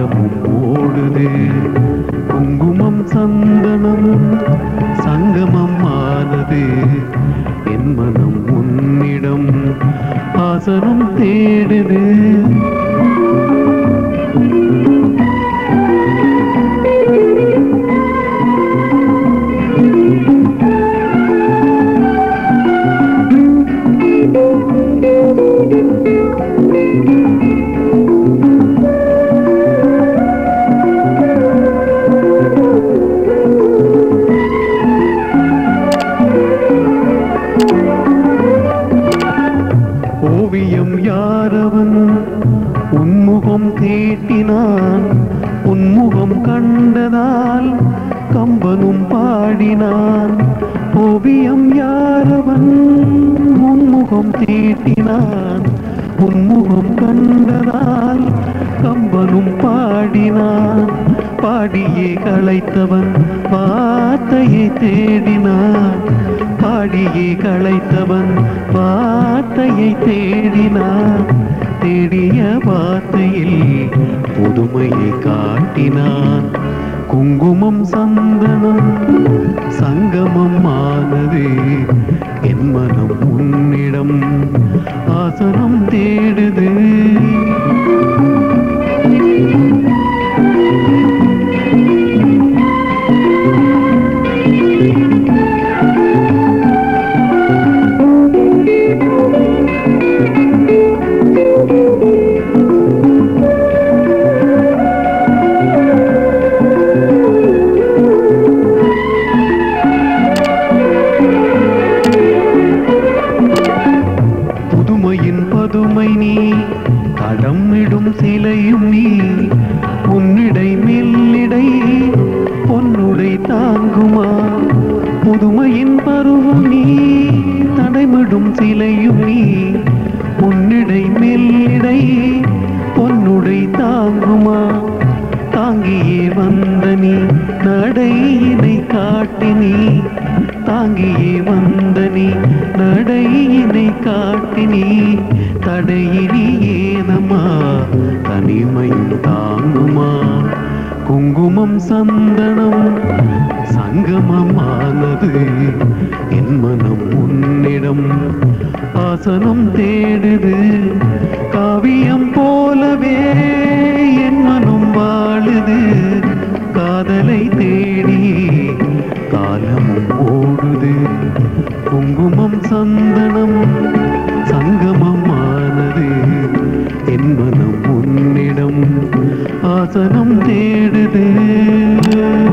காலமும் ஓடுது குங்குமம் சந்தனம் சங்கமம் ஆனது என் மனம் உன்னிடம் ஆசனம் தேடுது ஓவியம் யாரவன் உன்முகம் தீட்டினான் உன்முகம் கண்டதால் கம்பனும் பாடினான் ஓவியம் யாரவன் உன்முகம் தீட்டினான் உன்முகம் கண்டதால் கம்பனும் பாடினான் பாடியே களைத்தவன் வார்த்தையை தேடினான் பாடியே களைத்தவன் வார்த்தையை தேடினான் தேடிய வார்த்தையில் புதுமையை காட்டினான் குங்குமம் சந்தனம் சங்கமம் ஆனது என் மனம் உன்னிடம் ஆசனம் தேடுது புதுமையின் பதுமை நீ கடமிடும் சிலையும் நீ உன்னிடை மெல்லிடை பொன்னுடை தாங்குமா புதுமையின் பருவம் நீ தடைமிடும் சிலையும் நீ உன்னிடை மெல்லிடை பொன்னுடை தாங்குமா தாங்கியே வந்த நீ நடையினை காட்டி நீ தாங்கியே வந்த நீ நடையினை காட்டி நீ தடையினி ஏனம்மா தனிமையும் தாங்குமா குங்குமம் சந்தனம் சங்கமமானது என் மனம் உன்னிடம் ஆசனம் தேடுது காவியம் போலவே என் மனம் வாழுது காதலை தேடி காலமும் ஓடுது குங்குமம் சந்தனம் சங்கமமானது என் மனம் உன்னிடம் ஆசனம் தேடுது